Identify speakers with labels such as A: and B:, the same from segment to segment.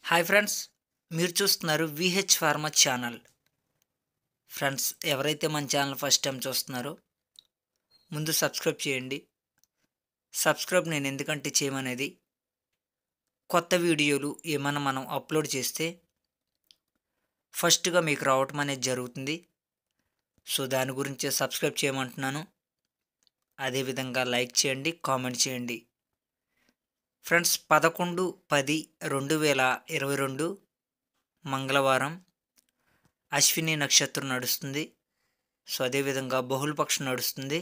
A: hi friends మీరు చూస్తున్నారు VH pharma channel friends ఎవరైతే మన ఛానల్ ఫస్ట్ టైం చూస్తున్నారో ముందు సబ్స్క్రైబ్ చేయండి సబ్స్క్రైబ్ నేను ఎందుకంటే చేయమనేది కొత్త వీడియోలు ఏమైనా మనం అప్లోడ్ చేస్తే ఫస్ట్గా మీకు రావటం అనేది జరుగుతుంది సో దాని గురించి సబ్స్క్రైబ్ చేయమంటున్నాను అదేవిధంగా లైక్ చేయండి కామెంట్ చేయండి ఫ్రెండ్స్ పదకొండు పది రెండు వేల ఇరవై రెండు మంగళవారం అశ్విని నక్షత్రం నడుస్తుంది సో అదేవిధంగా బహుళపక్షం నడుస్తుంది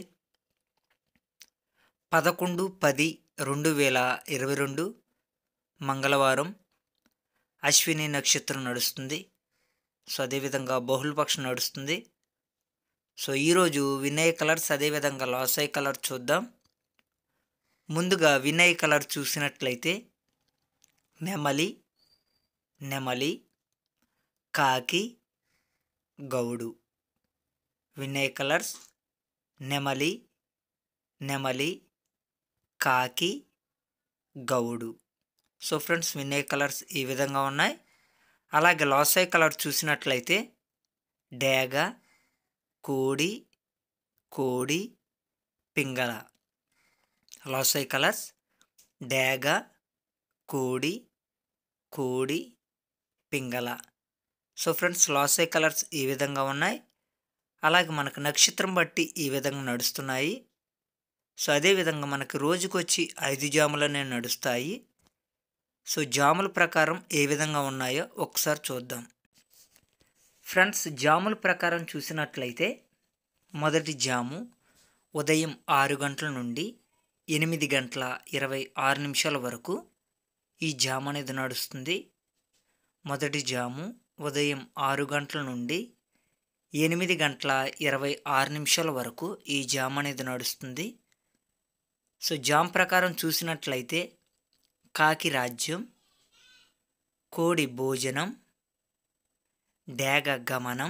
A: పదకొండు పది రెండు వేల ఇరవై రెండు మంగళవారం అశ్విని నక్షత్రం నడుస్తుంది సో అదేవిధంగా బహుళపక్షం నడుస్తుంది సో ఈరోజు వినయ్ కలర్స్ అదేవిధంగా లాసాయ్ కలర్ చూద్దాం ముందుగా వినయ్ కలర్ చూసినట్లయితే నెమలి నెమలి కాకి గౌడు వినయ్ కలర్స్ నెమలి నెమలి కాకి గౌడు సో ఫ్రెండ్స్ వినయ్ కలర్స్ ఈ విధంగా ఉన్నాయి అలాగే లాసాయ్ కలర్ చూసినట్లయితే డేగ కోడి కోడి పింగళ లాసై కలర్స్ డేగ కోడి కోడి పింగళ సో ఫ్రెండ్స్ లాసై కలర్స్ ఈ విధంగా ఉన్నాయి అలాగే మనకు నక్షత్రం బట్టి ఈ విధంగా నడుస్తున్నాయి సో అదేవిధంగా మనకి రోజుకొచ్చి ఐదు జాములనే నడుస్తాయి సో జాముల ప్రకారం ఏ విధంగా ఉన్నాయో ఒకసారి చూద్దాం ఫ్రెండ్స్ జాముల ప్రకారం చూసినట్లయితే మొదటి జాము ఉదయం ఆరు గంటల నుండి ఎనిమిది గంటల ఇరవై ఆరు నిమిషాల వరకు ఈ జాము అనేది నడుస్తుంది మొదటి జాము ఉదయం ఆరు గంటల నుండి ఎనిమిది గంటల ఇరవై ఆరు నిమిషాల వరకు ఈ జామ్ అనేది నడుస్తుంది సో జామ్ ప్రకారం చూసినట్లయితే కాకి రాజ్యం కోడి భోజనం డేగ గమనం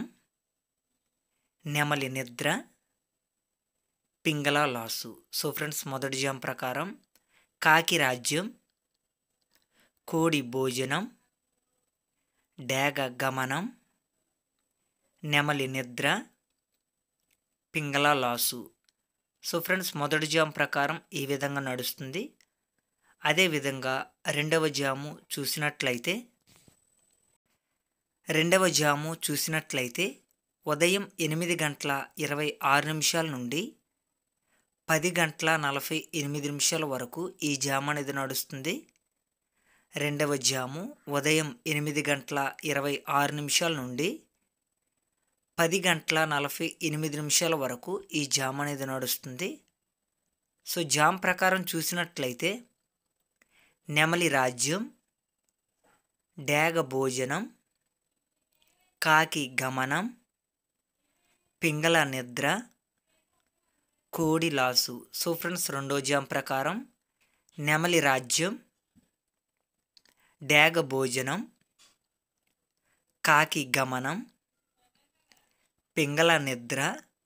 A: నెమలి నిద్ర పింగళ లాసు సో ఫ్రెండ్స్ మొదటి జామ్ ప్రకారం కాకి రాజ్యం కోడి భోజనం డేగ గమనం నెమలి నిద్ర పింగళ లాసు సో ఫ్రెండ్స్ మొదటి జామ్ ప్రకారం ఈ విధంగా నడుస్తుంది అదేవిధంగా రెండవ జాము చూసినట్లయితే రెండవ జాము చూసినట్లయితే ఉదయం ఎనిమిది గంటల ఇరవై ఆరు నిమిషాల నుండి పది గంటల నలభై ఎనిమిది నిమిషాల వరకు ఈ జాము అనేది నడుస్తుంది రెండవ జాము ఉదయం ఎనిమిది గంటల ఇరవై ఆరు నిమిషాల నుండి పది గంటల నలభై ఎనిమిది నిమిషాల వరకు ఈ జామ్ అనేది నడుస్తుంది సో జామ్ ప్రకారం చూసినట్లయితే నెమలి రాజ్యం డేగ భోజనం కాకి గమనం పింగళ నిద్ర కోడి లాసు సో ఫ్రెండ్స్ రెండో జామ్ ప్రకారం నెమలి రాజ్యం డేగ భోజనం కాకి గమనం పింగళ నిద్ర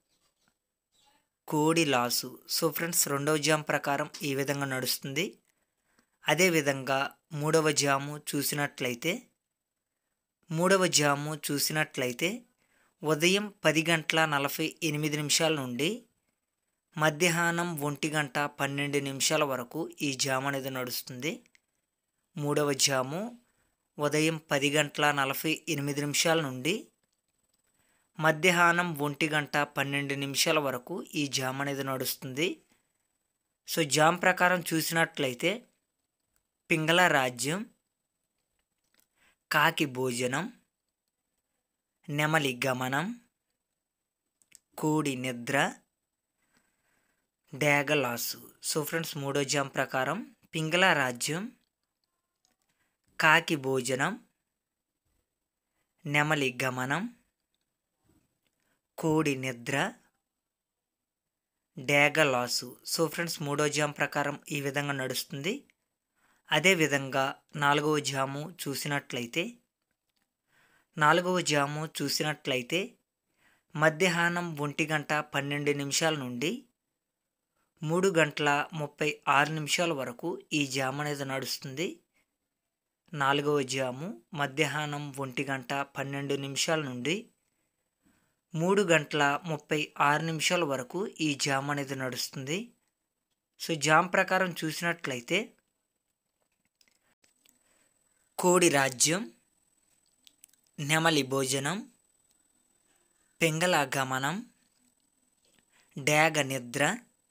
A: కోడి లాసు సో ఫ్రెండ్స్ రెండవ జామ్ ప్రకారం ఈ విధంగా నడుస్తుంది అదేవిధంగా మూడవ జాము చూసినట్లయితే మూడవ జాము చూసినట్లయితే ఉదయం పది గంటల నలభై ఎనిమిది నిమిషాల నుండి మధ్యాహ్నం ఒంటి గంట పన్నెండు నిమిషాల వరకు ఈ జాము అనేది నడుస్తుంది మూడవ జాము ఉదయం పది గంటల నలభై ఎనిమిది నిమిషాల నుండి మధ్యాహ్నం ఒంటి గంట పన్నెండు నిమిషాల వరకు ఈ జామ్ అనేది నడుస్తుంది సో జామ్ ప్రకారం చూసినట్లయితే పింగళ రాజ్యం కాకి భోజనం నెమలి గమనం కోడి నిద్ర డేగలాసు సో ఫ్రెండ్స్ మూడో జామ్ ప్రకారం పింగళ రాజ్యం కాకి భోజనం నెమలి గమనం కోడి నిద్ర డేగ లాసు సో ఫ్రెండ్స్ మూడో జామ్ ప్రకారం ఈ విధంగా నడుస్తుంది అదేవిధంగా నాలుగవ జాము చూసినట్లయితే నాలుగవ జాము చూసినట్లయితే మధ్యాహ్నం ఒంటి గంట పన్నెండు నిమిషాల నుండి మూడు గంటల ముప్పై ఆరు నిమిషాల వరకు ఈ జామ్ అనేది నడుస్తుంది నాలుగవ జాము మధ్యాహ్నం ఒంటి గంట పన్నెండు నిమిషాల నుండి మూడు గంటల ముప్పై ఆరు నిమిషాల వరకు ఈ జామ్ అనేది నడుస్తుంది సో జామ్ ప్రకారం చూసినట్లయితే కోడి రాజ్యం నెమలి భోజనం పెంగళ గమనం డ్యాగ నిద్ర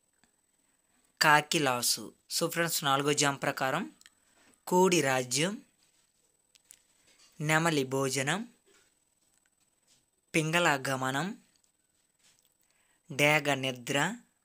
A: కాకిలాసు సో ఫ్రెండ్స్ నాలుగో జామ్ ప్రకారం కోడి రాజ్యం నెమలి భోజనం పింగళ గమనం డేగ నిద్ర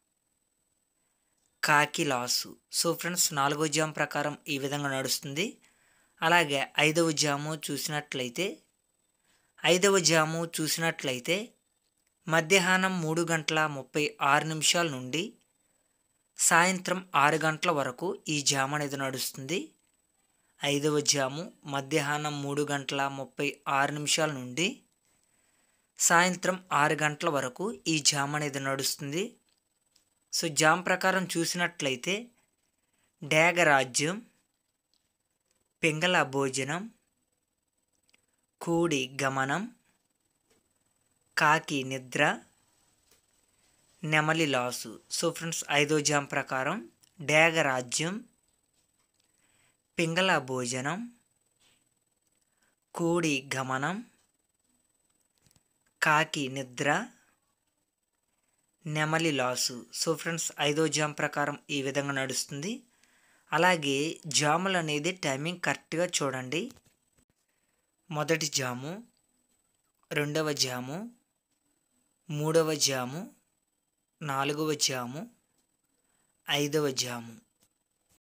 A: కాకిలాసు సో ఫ్రెండ్స్ నాలుగో జామ్ ప్రకారం ఈ విధంగా నడుస్తుంది అలాగే ఐదవ జాము చూసినట్లయితే ఐదవ జాము చూసినట్లయితే మధ్యాహ్నం మూడు గంటల ముప్పై ఆరు నిమిషాల నుండి సాయంత్రం ఆరు గంటల వరకు ఈ జామ్ అనేది నడుస్తుంది ఐదవ జాము మధ్యాహ్నం మూడు గంటల ముప్పై ఆరు నిమిషాల నుండి సాయంత్రం ఆరు గంటల వరకు ఈ జామ్ అనేది నడుస్తుంది సో జామ్ ప్రకారం చూసినట్లయితే డేగరాజ్యం పింగళ భోజనం కూడి గమనం కాకి నిద్ర నెమలి లాసు సో ఫ్రెండ్స్ ఐదో జామ్ ప్రకారం డేగరాజ్యం పింగళ భోజనం కూడి గమనం కాకి నిద్ర నెమలి లాసు సో ఫ్రెండ్స్ ఐదో జామ్ ప్రకారం ఈ విధంగా నడుస్తుంది అలాగే జాములు అనేది టైమింగ్ కరెక్ట్గా చూడండి మొదటి జాము రెండవ జాము మూడవ జాము నాలుగవ జాము ఐదవ జాము